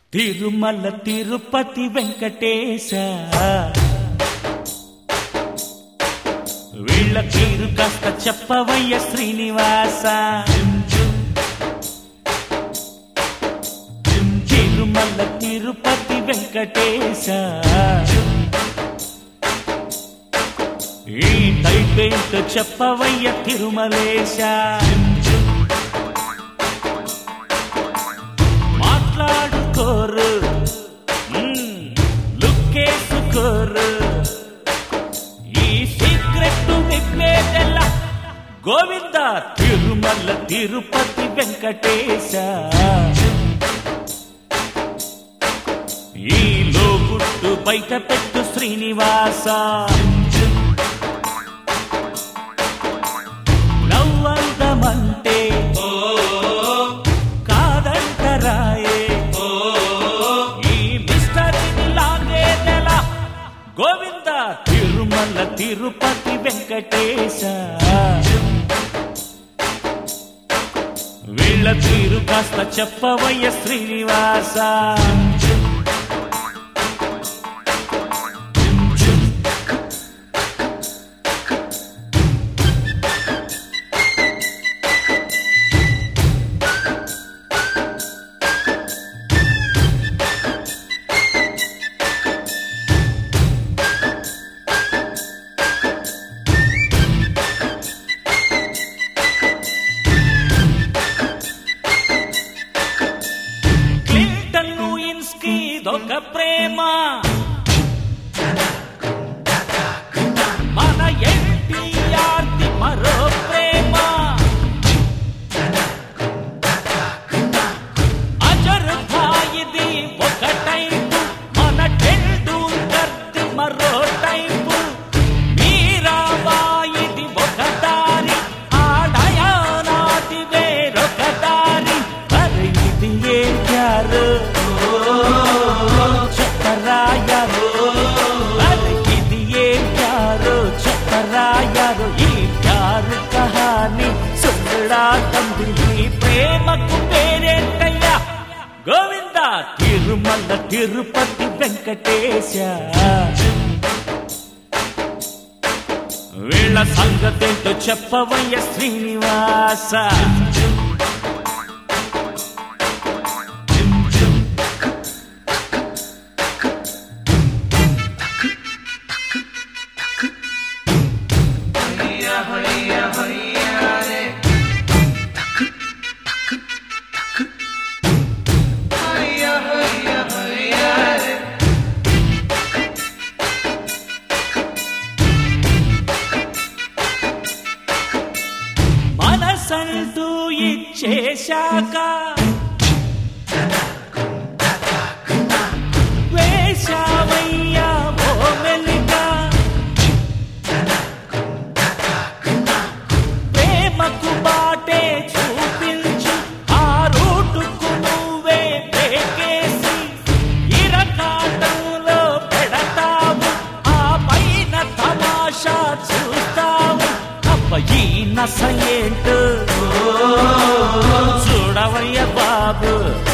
తిరుమల తిరుపతి వెంకటేశ వీళ్ళ తీరు కాస్త చెప్పవయ్య శ్రీనివాస తిరుమల తిరుపతి వెంకటేశ ఈ టైపేంటో చెప్పవయ్య తిరుమలేశ మాట్లాడుకోరు మ్మ్, లుక్కేసుకోరు ఈ సీక్రెట్ విప్పేదెల్లా గోవింద తిరుమల తిరుపతి వెంకటేశ ఈ లోగుట్టు బయట పెట్టు శ్రీనివాస నవ్వందమంటే కాదంటరాయే ఈ మిస్టర్ లాగేదెలా గోవింద తిరుమల తిరుపతి వెంకటేశ వీళ్ళ తీరు కాస్త చెప్పవయ్య శ్రీనివాస క్లింటన్ లూయిన్స్కి ఇదొక ప్రేమ మన ఎన్టీఆర్ ది మరో ప్రేమ అజర్ భాయిది ఒక టైపు మన టెండూల్కర్ ది మరో టైపు మీరాబాయిది ఒక దారి ఆ డయానాది వేరొక దారి మరి ఇది ఏం ప్యారు చెప్పరాయారు మరి ఇది ఏం ప్యారు చెప్పరాయారు ఈ ప్యారు కహాని సుందరా తండ్రి ఈ ప్రేమకు పేరేంటయ్యా గోవింద తిరుమల తిరుపతి వెంకటేశ వీళ్ళ సంగతేంటో చెప్పవయ్య శ్రీనివాస మనసంటూ ఇచ్చేశాక వేశావయ్యా ఓ మెలిగా ప్రేమకు బాటే చూపించు ఆ రూటుకు నువ్వే బ్రేకేసి ఇరకాటంలో పెడతావు ఆ పైన తమాషా చూస్తావు అప్ప ఈ నస ఏంటో చూడవయ్య బాబు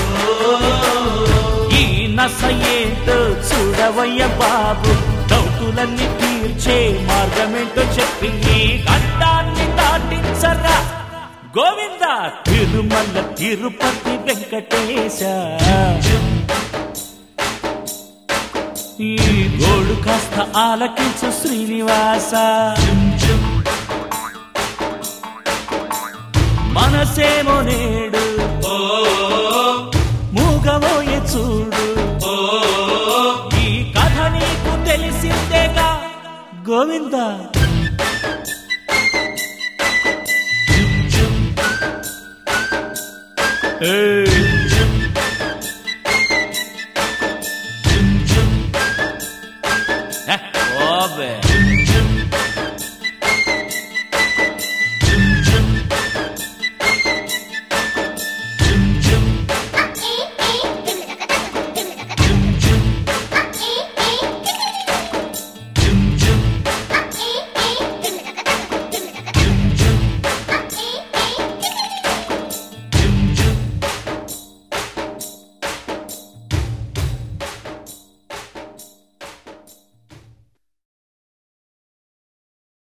ఈ నస ఏంటో చూడవయ్య బాబు డౌటులన్నీ తీర్చే మార్గమేంటో చెప్పి ఈ గడ్డాన్ని దాటించరా గోవింద తిరుమల తిరుపతి వెంకటేశ ఈ గోడు కాస్త ఆలకించు శ్రీనివాస మనసేమో నేడు మూగబోయే చూడు ఈ కథ నీకు తెలిసిందేగా గోవింద ఏయ్